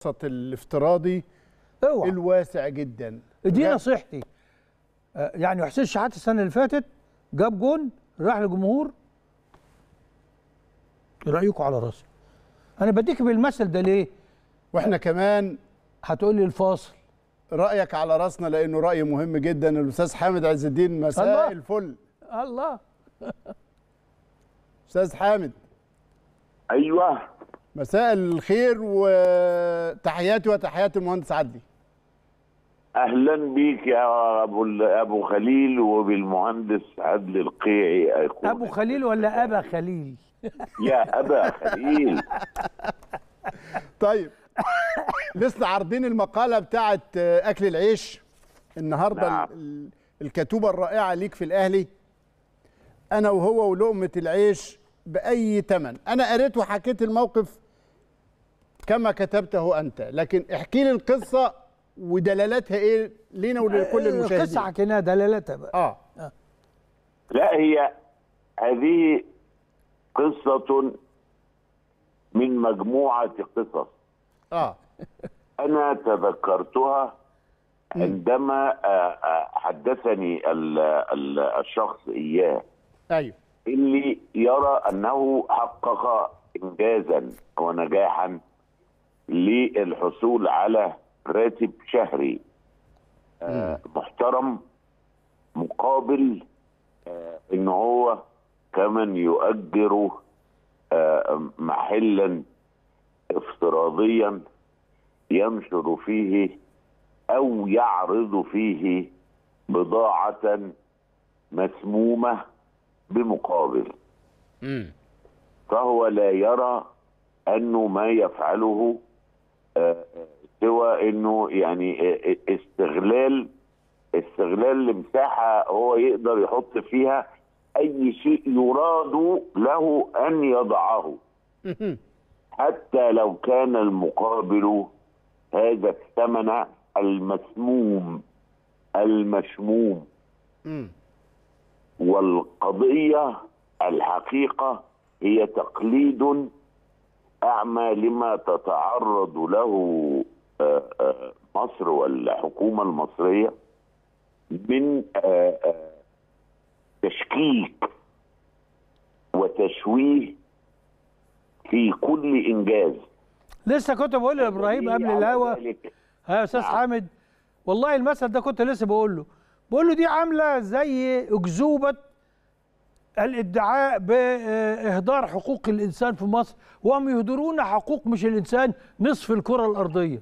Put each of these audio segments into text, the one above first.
الوسط الافتراضي اوعى الواسع جدا دي بجد. نصيحتي آه، يعني حسين شحات السنه اللي فاتت جاب جون راح للجمهور إيه رايكم على راسي انا بديك بالمثل ده ليه واحنا كمان هتقول لي الفاصل رايك على راسنا لانه راي مهم جدا الاستاذ حامد عز الدين مساء الله. الفل الله استاذ حامد ايوه مساء الخير وتحياتي وتحيات المهندس عدلي اهلا بيك يا ابو ابو خليل وبالمهندس عدلي القيعي أيقونة. ابو خليل ولا ابا خليل يا ابا خليل طيب لسه عارضين المقاله بتاعه اكل العيش النهارده نعم. ال- الكتوبه الرائعه ليك في الاهلي انا وهو ولقمه العيش باي ثمن انا قريت وحكيت الموقف كما كتبته انت لكن احكي لي القصه ودلالاتها ايه لينا ولكل القصه المشاهدين حكيناها دلالتها بقى اه لا هي هذه قصة من مجموعة قصص اه أنا تذكرتها عندما آه، آه، حدثني ال- ال- الشخص إياه ايوه اللي يرى أنه حقق إنجازا ونجاحا للحصول على راتب شهري آه، محترم مقابل آه، ان هو كمن يؤجر آه، محلا افتراضيا ينشر فيه او يعرض فيه بضاعة مسمومة بمقابل امم فهو لا يرى انه ما يفعله آه، آه، سوى انه يعني آه، آه، استغلال استغلال لمساحه هو يقدر يحط فيها اي شيء يراد له ان يضعه حتى لو كان المقابل هذا الثمن المسموم المشموم امم والقضية الحقيقة هي تقليد أعمى لما تتعرض له آه، آه، مصر والحكومة المصرية من آه، آه، تشكيك وتشويه في كل إنجاز لسه كنت بقول لابراهيم قبل على الهوا ذلك ها يا استاذ نعم. حامد والله المثل ده كنت لسه بقول له بقول له دي عامله زي اكذوبه الادعاء باهدار حقوق الانسان في مصر وهم يهدرون حقوق مش الانسان نصف الكره الارضيه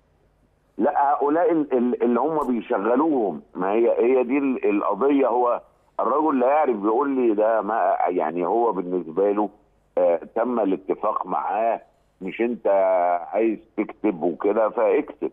لا هؤلاء ال- ال- اللي هم بيشغلوهم ما هي هي دي ال- القضيه هو الرجل لا يعرف بيقول لي ده ما يعني هو بالنسبه له آه تم الاتفاق معاه مش انت عايز تكتب وكده فاكتب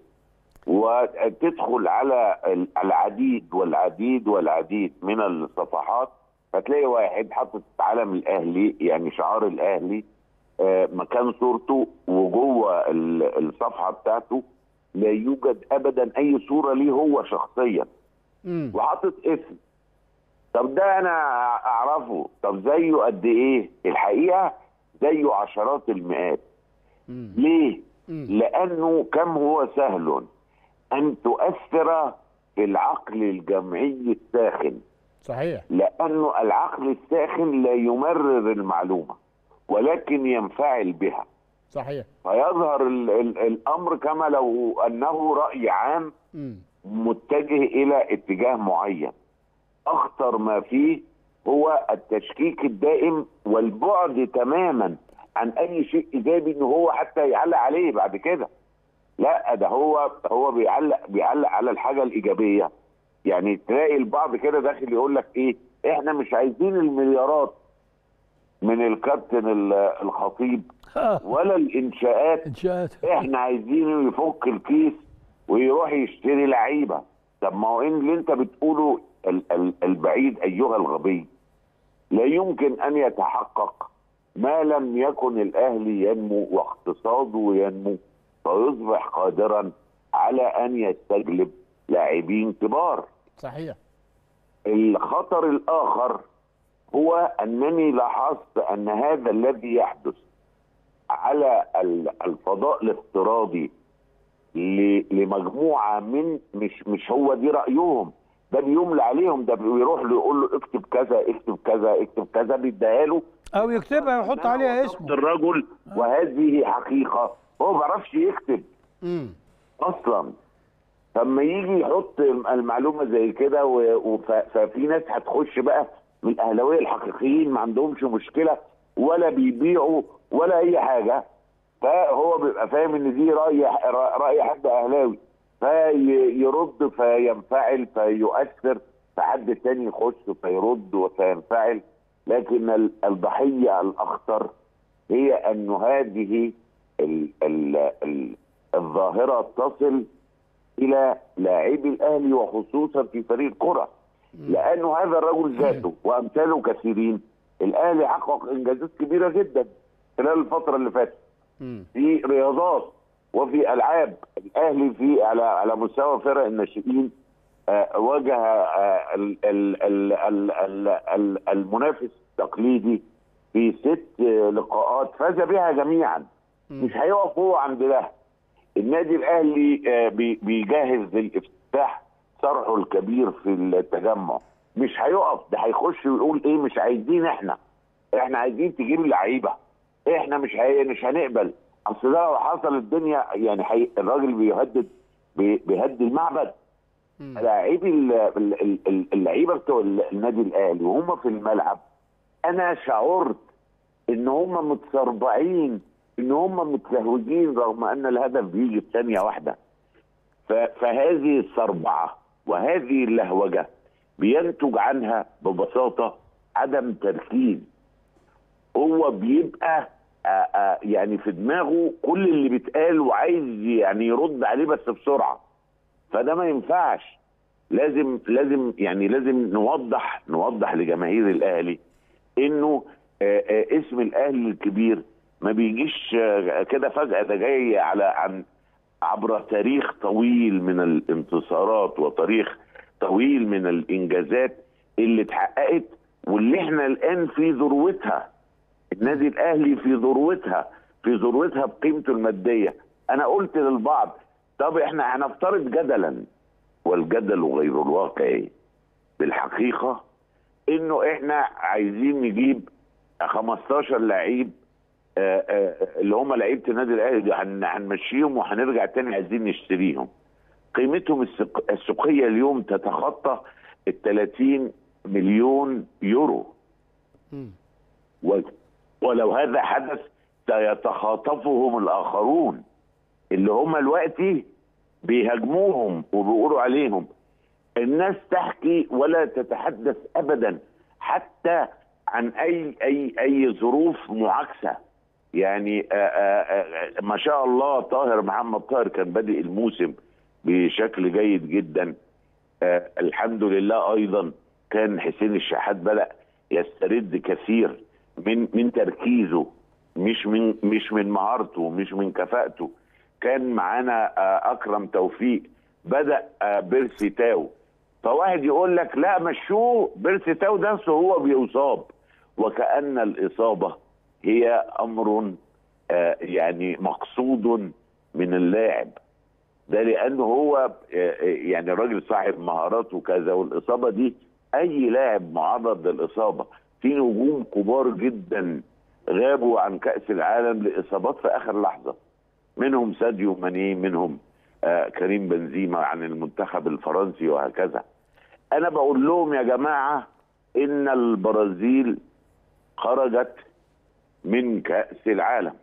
وتدخل على ال- العديد والعديد والعديد من الصفحات فتلاقي واحد حاطط علم الاهلي يعني شعار الاهلي آه، مكان صورته وجوه ال- الصفحه بتاعته لا يوجد ابدا اي صوره ليه هو شخصيا امم وحاطط اسم طب ده انا اعرفه طب زيه قد ايه الحقيقه زيه عشرات المئات مم. ليه مم. لانه كم هو سهل ان تؤثر في العقل الجمعي الساخن صحيح لانه العقل الساخن لا يمرر المعلومه ولكن ينفعل بها صحيح فيظهر ال ال الامر كما لو انه راي عام امم متجه الى اتجاه معين اخطر ما فيه هو التشكيك الدائم والبعد تماما عن اي شيء ايجابي ان هو حتى يعلق عليه بعد كده لا ده هو هو بيعلق بيعلق على الحاجه الايجابيه يعني تلاقي البعض كده داخل يقول لك ايه احنا مش عايزين المليارات من الكابتن ال- الخطيب ولا الانشاءات انشاءات احنا عايزينه يفك الكيس ويروح يشتري لعيبه طب ما هو ان اللي انت بتقوله ال- ال- البعيد ايها الغبي لا يمكن ان يتحقق ما لم يكن الاهلي ينمو واقتصاده ينمو فيصبح قادرا على ان يستجلب لاعبين كبار صحيح الخطر الاخر هو انني لاحظت ان هذا الذي يحدث على ال- الفضاء الافتراضي ل- لمجموعه من مش مش هو دي رايهم ده بيملى عليهم ده بيروح له يقول له اكتب كذا اكتب كذا اكتب كذا بيديها له او يكتبها ويحط عليها وصفت اسمه الرجل وهذه حقيقه هو ما بيعرفش يكتب مم. اصلا فلما يجي يحط المعلومه زي كده و- وف- ففي ناس هتخش بقى من الاهلاويه الحقيقيين ما عندهمش مشكله ولا بيبيعوا ولا اي حاجه فهو بيبقى فاهم ان دي راي راي حد اهلاوي فيرد فينفعل فيؤثر فحد تاني يخش فيرد وفينفعل لكن ال- الضحيه الاخطر هي ان هذه ال ال ال الظاهره تصل الى لاعبي الاهلي وخصوصا في فريق الكره لانه هذا الرجل ذاته وامثاله كثيرين الاهلي حقق انجازات كبيره جدا خلال الفتره اللي فاتت مم. في رياضات وفي العاب الاهلي في على على مستوى فرق الناشئين آه، واجه آه، ال- ال- ال- ال- ال- ال- المنافس التقليدي في ست آه، لقاءات فاز بها جميعا مش هيقف هو عند ده النادي الاهلي آه، بي- بيجهز للافتتاح صرحه الكبير في التجمع مش هيقف ده هيخش ويقول ايه مش عايزين احنا احنا عايزين تجيب لعيبه احنا مش هي مش هنقبل اصل ده لو حصل الدنيا يعني حي... الراجل بيهدد بي... بيهدي المعبد لاعبي ال- ال- ال- ال- اللعيبه بتوع ال- النادي الاهلي وهم في الملعب انا شعرت ان هم متسربعين ان هم متلهوجين رغم ان الهدف بيجي في ثانيه واحده ف- فهذه السربعه وهذه اللهوجه بينتج عنها ببساطه عدم تركيز هو بيبقى آآ آآ يعني في دماغه كل اللي بيتقال وعايز يعني يرد عليه بس بسرعه فده ما ينفعش لازم لازم يعني لازم نوضح نوضح لجماهير الاهلي انه آه، آه، اسم الاهلي الكبير ما بيجيش آه، كده فجاه ده جاي على عن عبر تاريخ طويل من الانتصارات وتاريخ طويل من الانجازات اللي اتحققت واللي احنا الان في ذروتها النادي الاهلي في ذروتها في ذروتها بقيمته الماديه انا قلت للبعض طب احنا هنفترض جدلا والجدل غير الواقعي بالحقيقه انه احنا عايزين نجيب 15 لعيب آه، آه، اللي هم لعيبه النادي الاهلي دي هن- هنمشيهم وهنرجع تاني عايزين نشتريهم قيمتهم السوق- السوقيه اليوم تتخطى ال 30 مليون يورو و- ولو هذا حدث سيتخاطفهم الاخرون اللي هم دلوقتي بيهاجموهم وبيقولوا عليهم الناس تحكي ولا تتحدث ابدا حتى عن اي اي اي ظروف معاكسه يعني آآ آآ ما شاء الله طاهر محمد طاهر كان بادئ الموسم بشكل جيد جدا آه الحمد لله ايضا كان حسين الشحات بدا يسترد كثير من من تركيزه مش من مش من مهارته مش من كفاءته كان معانا آه اكرم توفيق بدا آه بيرسي تاو فواحد يقول لك لا مشوه بيرسي تاو ده هو بيصاب وكأن الإصابة هي أمر آه يعني مقصود من اللاعب ده لأنه هو آه يعني الراجل صاحب مهارات وكذا والإصابة دي أي لاعب معرض للإصابة في نجوم كبار جدا غابوا عن كأس العالم لإصابات في آخر لحظة منهم ساديو ماني منهم آه كريم بنزيما عن المنتخب الفرنسي وهكذا أنا بقول لهم يا جماعة إن البرازيل خرجت من كأس العالم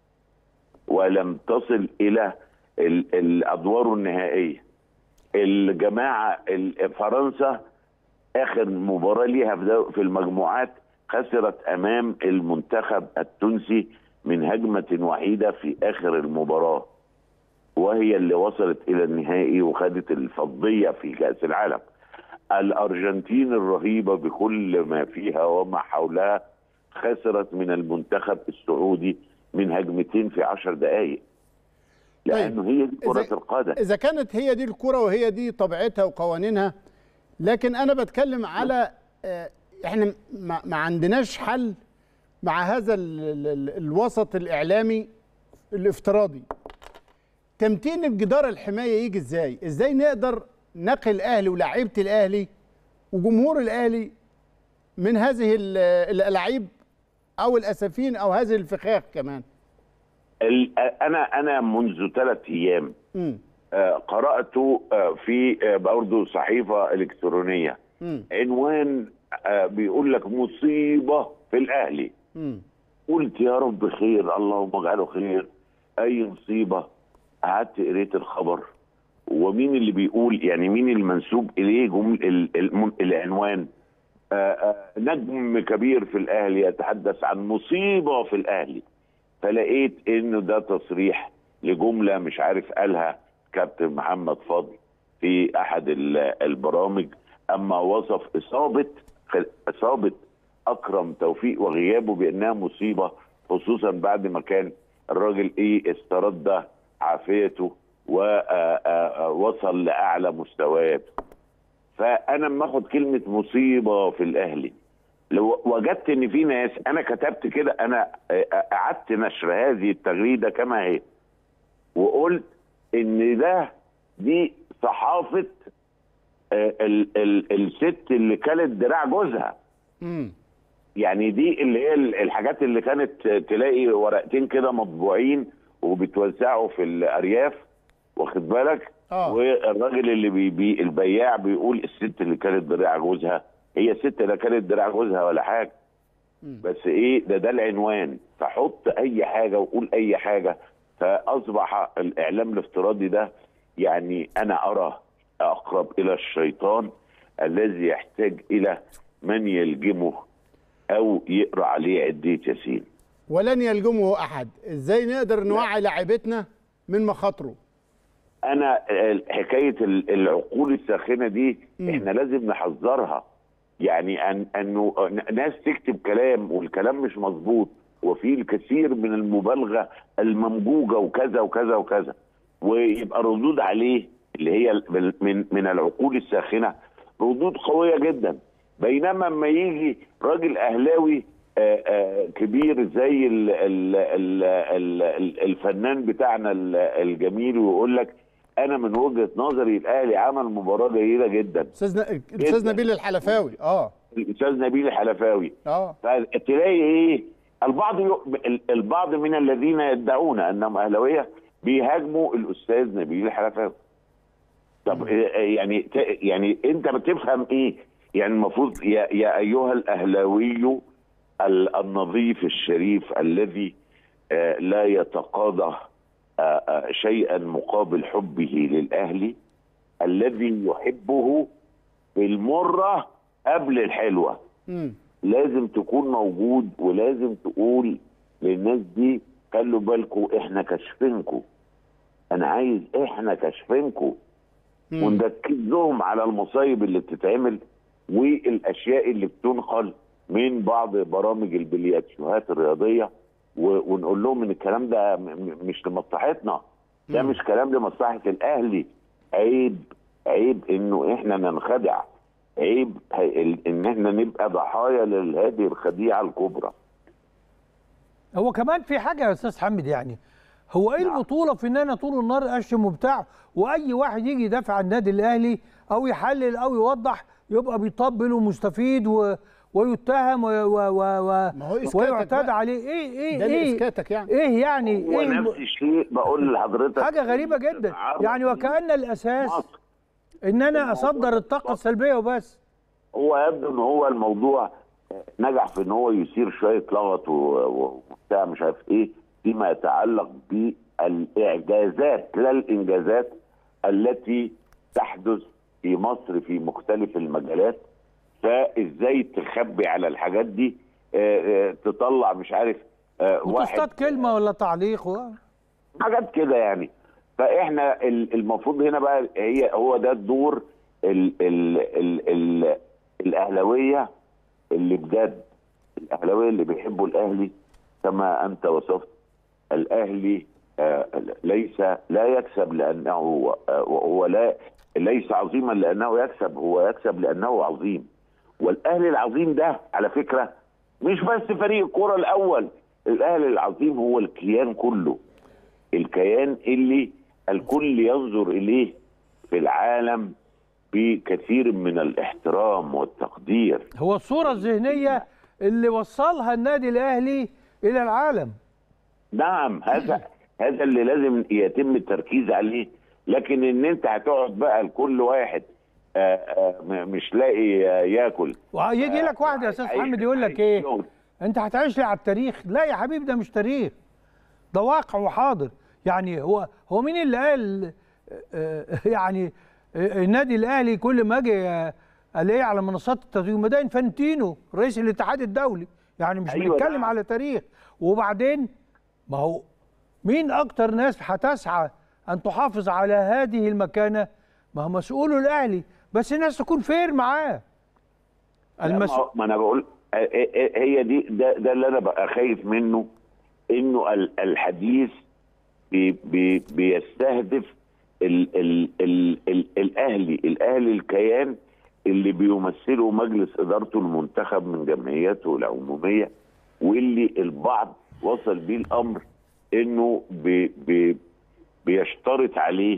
ولم تصل إلى ال- الأدوار النهائية الجماعة ال- فرنسا آخر مباراة ليها في دو- في المجموعات خسرت أمام المنتخب التونسي من هجمة وحيدة في آخر المباراة وهي اللي وصلت إلى النهائي وخدت الفضية في كأس العالم الأرجنتين الرهيبة بكل ما فيها وما حولها خسرت من المنتخب السعودي من هجمتين في عشر دقائق لأنه هي دي كرة إذا- القدم اذا كانت هي دي الكره وهي دي طبيعتها وقوانينها لكن انا بتكلم على آه، احنا ما ما عندناش حل مع هذا ال ال ال الوسط الاعلامي الافتراضي تمتين الجدار الحمايه يجي ازاي ازاي نقدر نقي الاهلي ولاعيبه الاهلي وجمهور الاهلي من هذه ال- الالعاب او الاسفين او هذه الفخاخ كمان ال- انا انا منذ ثلاث ايام امم آه، قرات آه، في آه، برضه صحيفه الكترونيه امم عنوان آه، بيقول لك مصيبه في الاهلي امم قلت يا رب خير اللهم اجعله خير اي مصيبه قعدت قريت الخبر ومين اللي بيقول يعني مين المنسوب اليه جمل ال- الم- العنوان آه، آه، نجم كبير في الاهلي يتحدث عن مصيبه في الاهلي فلقيت انه ده تصريح لجمله مش عارف قالها كابتن محمد فضل في احد ال- البرامج اما وصف اصابه اصابه اكرم توفيق وغيابه بانها مصيبه خصوصا بعد ما كان الراجل ايه استرد عافيته ووصل لاعلى مستوياته فانا لما اخد كلمه مصيبه في الاهلي لو وجدت ان في ناس انا كتبت كده انا قعدت نشر هذه التغريده كما هي وقلت ان ده دي صحافه آه، ال ال الست اللي كانت دراع جوزها امم يعني دي اللي هي ال- الحاجات اللي كانت تلاقي ورقتين كده مطبوعين وبتوزعوا في الارياف واخد بالك آه. والراجل اللي بي بي البياع بيقول الست اللي كانت دراع جوزها هي الست لا كانت دراع جوزها ولا حاجه بس ايه ده ده العنوان فحط اي حاجه وقول اي حاجه فاصبح الاعلام الافتراضي ده يعني انا ارى اقرب الى الشيطان الذي يحتاج الى من يلجمه او يقرا عليه عديه ياسين ولن يلجمه احد ازاي نقدر نوعي لاعيبتنا من مخاطره انا آه، حكايه ال- العقول الساخنه دي مم. احنا لازم نحذرها يعني أن انه ن- ناس تكتب كلام والكلام مش مظبوط وفي الكثير من المبالغه الممجوجه وكذا وكذا وكذا ويبقى ردود عليه اللي هي ال- من من العقول الساخنه ردود قويه جدا بينما لما يجي راجل اهلاوي آه، آه، كبير زي ال ال ال ال الفنان بتاعنا ال- الجميل ويقول لك انا من وجهه نظري الاهلي عمل مباراه جيده جدا استاذ ن- استاذ نبيل الحلفاوي اه الاستاذ نبيل الحلفاوي اه فتلاقي ايه البعض ي... البعض من الذين يدعون انهم اهلاويه بيهاجموا الاستاذ نبيل الحلفاوي طب إيه- يعني ت- يعني انت بتفهم ايه يعني المفروض يا, يا ايها الاهلاوي ال- النظيف الشريف الذي آه، لا يتقاضى آه، آه، شيئا مقابل حبه للاهلي الذي يحبه بالمره قبل الحلوه امم لازم تكون موجود ولازم تقول للناس دي خلوا بالكم احنا كاشفينكم انا عايز احنا كاشفينكم ونركزهم على المصايب اللي بتتعمل والاشياء اللي بتنقل من بعض برامج البلياتشوهات الرياضيه و- ونقول لهم ان الكلام ده م- م- مش لمصلحتنا ده مم. مش كلام لمصلحه الاهلي عيب عيب انه احنا ننخدع عيب ه- ال- ان احنا نبقى ضحايا لهذه الخديعه الكبرى هو كمان في حاجه يا استاذ حمد يعني هو ايه نعم. البطوله في ان انا طول النهار اشتم وبتاع واي واحد يجي يدافع عن النادي الاهلي او يحلل او يوضح يبقى بيطبل ومستفيد و... ويتهم و... و... و... و... ما هو إسكاتك ويعتاد بقى. عليه ايه ايه ده اللي ايه اسكاتك يعني ايه يعني هو ايه الم- نفس الشيء بقول لحضرتك حاجه غريبه جدا تعرض يعني وكأن الاساس مصر. ان انا اصدر الطاقه السلبيه وبس هو يبدو ان هو الموضوع نجح في ان هو يثير شويه لغط و- و- وبتاع مش عارف ايه فيما يتعلق بالاعجازات لا الانجازات التي تحدث في مصر في مختلف المجالات فازاي تخبي على الحاجات دي آه، آه، تطلع مش عارف آه، واحد وتصطاد كلمه ولا تعليق و... حاجات كده يعني فاحنا ال- المفروض هنا بقى هي هو ده الدور ال ال ال ال الاهلاويه اللي بجد الاهلاويه اللي بيحبوا الاهلي كما انت وصفت الاهلي آه، ليس لا يكسب لانه آه، هو لا ليس عظيما لانه يكسب هو يكسب لانه عظيم والاهلي العظيم ده على فكره مش بس فريق الكره الاول الاهلي العظيم هو الكيان كله الكيان اللي الكل ينظر اليه في العالم بكثير من الاحترام والتقدير هو الصوره الذهنيه اللي وصلها النادي الاهلي الى العالم نعم هذا هذا اللي لازم يتم التركيز عليه لكن ان انت هتقعد بقى لكل واحد آه، آه، م- مش لاقي آه، ياكل ويجي لك واحد يا استاذ عايش- محمد يقول لك عايش ايه شغل. انت هتعيش لي على التاريخ لا يا حبيبي ده مش تاريخ ده واقع وحاضر يعني هو هو مين اللي قال آه، آه، يعني آه، النادي الاهلي كل ما اجي آه، الاقيه على منصات التتويج ما ده انفانتينو رئيس الاتحاد الدولي يعني مش أيوة بنتكلم نعم. على تاريخ وبعدين ما هو مين اكتر ناس هتسعى ان تحافظ على هذه المكانه ما هو مسؤوله الاهلي بس الناس تكون فير معاه لا، ما المسؤول هو- ما انا بقول آه، آه، آه، هي دي ده, ده اللي انا بقى خايف منه انه ال- الحديث بي بي بيستهدف ال ال ال ال الاهلي الاهلي الكيان اللي بيمثله مجلس ادارته المنتخب من جمعيته العموميه واللي البعض وصل بيه الامر انه بي بي بيشترط عليه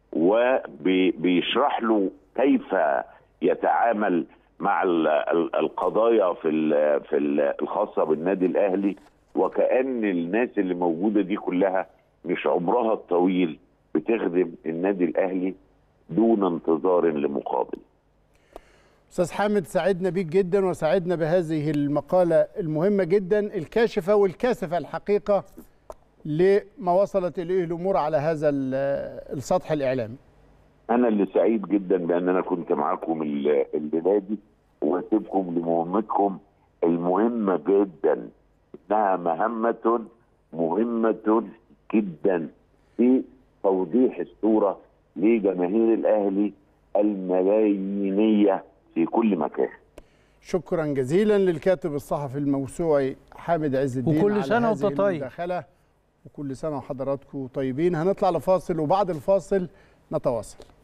وبيشرح له كيف يتعامل مع ال- ال- القضايا في ال- في ال- الخاصه بالنادي الاهلي وكأن الناس اللي موجوده دي كلها مش عمرها الطويل بتخدم النادي الاهلي دون انتظار لمقابل استاذ حامد سعدنا بيك جدا وسعدنا بهذه المقاله المهمه جدا الكاشفه والكاسفه الحقيقه لما وصلت اليه الامور على هذا ال- السطح الاعلامي انا اللي سعيد جدا بان انا كنت معاكم ال- الليله دي واسيبكم لمهمتكم المهمه جدا انها مهمه مهمه جدا في توضيح الصوره لجماهير الاهلي الملايينيه في كل مكان شكرا جزيلا للكاتب الصحفي الموسوعي حامد عز الدين وكل على سنة وأنت هذه طيب. المداخلة وكل سنه وحضراتكم طيبين هنطلع لفاصل وبعد الفاصل نتواصل